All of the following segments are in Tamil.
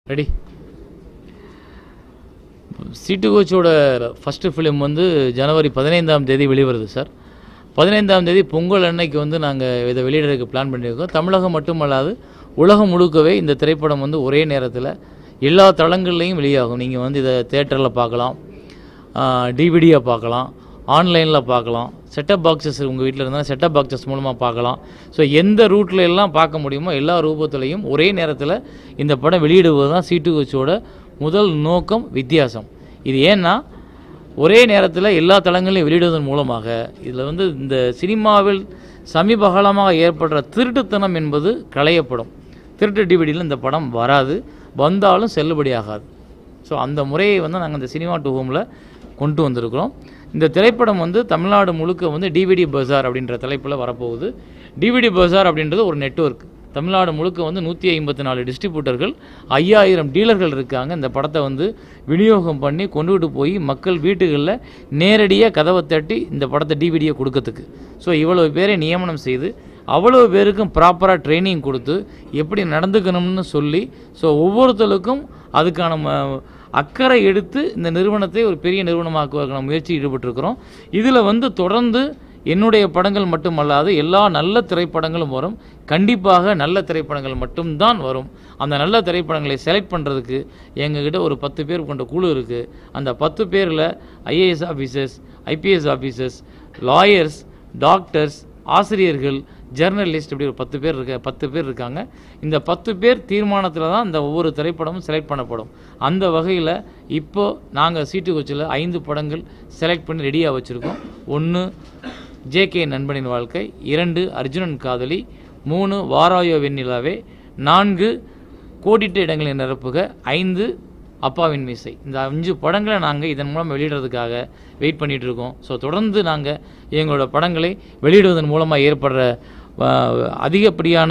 ரெடி சீட்டு கோச்சோட ஃபஸ்ட்டு ஃபிலிம் வந்து ஜனவரி பதினைந்தாம் தேதி வெளிவருது சார் பதினைந்தாம் தேதி பொங்கல் அன்னைக்கு வந்து நாங்கள் இதை வெளியிடறதுக்கு பிளான் பண்ணியிருக்கோம் தமிழகம் மட்டுமல்லாது உலகம் முழுக்கவே இந்த திரைப்படம் வந்து ஒரே நேரத்தில் எல்லா தளங்கள்லையும் வெளியாகும் நீங்கள் வந்து இதை தேட்டரில் பார்க்கலாம் டிவிடியாக பார்க்கலாம் ஆன்லைனில் பார்க்கலாம் செட்டப் பாக்ஸஸ் உங்கள் வீட்டில் இருந்தால் செட்டப் பாக்ஸஸ் மூலமாக பார்க்கலாம் ஸோ எந்த ரூட்ல எல்லாம் பார்க்க முடியுமோ எல்லா ரூபத்துலையும் ஒரே நேரத்தில் இந்த படம் வெளியிடுவது தான் சீட்டு கோச்சோட முதல் நோக்கம் வித்தியாசம் இது ஏன்னா ஒரே நேரத்தில் எல்லா தளங்களையும் வெளியிடுவதன் மூலமாக இதில் வந்து இந்த சினிமாவில் சமீப காலமாக ஏற்படுற திருட்டுத்தனம் என்பது களையப்படும் திருட்டு டிவிடியில் இந்த படம் வராது வந்தாலும் செல்லுபடியாகாது ஸோ அந்த முறையை வந்து நாங்கள் இந்த சினிமா டூ ஹோமில் கொண்டு வந்திருக்கிறோம் இந்த திரைப்படம் வந்து தமிழ்நாடு முழுக்க வந்து டிவிடி பஜார் அப்படின்ற தலைப்பில் வரப்போகுது டிவிடி பஜார் அப்படின்றது ஒரு நெட்வொர்க் தமிழ்நாடு முழுக்க வந்து நூற்றி ஐம்பத்தி நாலு டிஸ்ட்ரிபியூட்டர்கள் ஐயாயிரம் டீலர்கள் இருக்காங்க இந்த படத்தை வந்து விநியோகம் பண்ணி கொண்டுகிட்டு போய் மக்கள் வீட்டுகளில் நேரடியாக கதவை தட்டி இந்த படத்தை டிவிடியை கொடுக்கறதுக்கு ஸோ இவ்வளவு பேரை நியமனம் செய்து அவ்வளவு பேருக்கும் ப்ராப்பராக ட்ரைனிங் கொடுத்து எப்படி நடந்துக்கணும்னு சொல்லி ஸோ ஒவ்வொருத்தருக்கும் அதுக்கான ம- அக்கறை எடுத்து இந்த நிறுவனத்தை ஒரு பெரிய நிறுவனமாக்குவதற்கான முயற்சி ஈடுபட்டிருக்கிறோம் இதில் வந்து தொடர்ந்து என்னுடைய படங்கள் மட்டுமல்லாது எல்லா நல்ல திரைப்படங்களும் வரும் கண்டிப்பாக நல்ல திரைப்படங்கள் மட்டும்தான் வரும் அந்த நல்ல திரைப்படங்களை செலக்ட் பண்ணுறதுக்கு எங்ககிட்ட ஒரு பத்து பேர் கொண்ட குழு இருக்குது அந்த பத்து பேரில் IAS officers IPS officers lawyers doctors ஆசிரியர்கள் ஜெர்னலிஸ்ட் இப்படி ஒரு பத்து பேர் இருக்க பத்து பேர் இருக்காங்க இந்த பத்து பேர் தீர்மானத்தில் தான் இந்த ஒவ்வொரு திரைப்படமும் செலக்ட் பண்ணப்படும் அந்த வகையில் இப்போ நாங்கள் சீட்டு கொச்சில் ஐந்து படங்கள் செலக்ட் பண்ணி ரெடியாக வச்சுருக்கோம் ஒன்று ஜேகே நண்பனின் வாழ்க்கை இரண்டு அர்ஜுனன் காதலி மூணு வாராயோ வெண்ணிலாவே நான்கு கோடிட்ட இடங்களை நிரப்புக ஐந்து அப்பாவின் மீசை இந்த அஞ்சு படங்களை நாங்கள் இதன் மூலம் வெளியிடுறதுக்காக வெயிட் பண்ணிட்டு இருக்கோம் ஸோ தொடர்ந்து நாங்கள் எங்களோட படங்களை வெளியிடுவதன் மூலமாக ஏற்படுற அஹ், அதிகப்படியான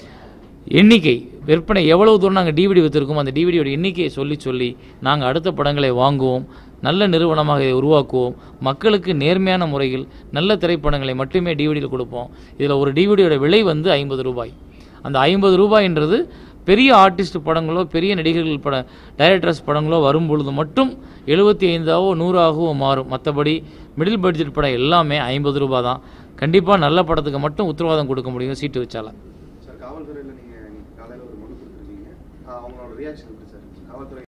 எண்ணிக்கை விற்பனை எவ்வளவு தூரம் நாங்கள் டிவிடி விற்றுருக்கோம் அந்த டிவிடியோட எண்ணிக்கையை சொல்லி சொல்லி நாங்கள் அடுத்த படங்களை வாங்குவோம் நல்ல நிறுவனமாக இதை உருவாக்குவோம் மக்களுக்கு நேர்மையான முறையில் நல்ல திரைப்படங்களை மட்டுமே டிவிடியில் கொடுப்போம் இதில் ஒரு டிவிடியோட விலை வந்து ஐம்பது ரூபாய் அந்த ஐம்பது ரூபாய்ன்றது பெரிய ஆர்டிஸ்ட் படங்களோ பெரிய நடிகர்கள் பட டைரக்டர்ஸ் படங்களோ வரும் பொழுது மட்டும் எழுபத்தி ஐந்தாவோ நூறாகவோ மாறும் மற்றபடி மிடில் பட்ஜெட் படம் எல்லாமே ஐம்பது ரூபாய் தான் கண்டிப்பாக நல்ல படத்துக்கு மட்டும் உத்தரவாதம் கொடுக்க முடியும் சீட்டு வச்சால சார் காவல்துறையில் நீங்கள் காலையில் ஒரு மனு கொடுத்துருக்கீங்க அவங்களோட ரியாக்ஷன் எப்படி சார் காவல்துறை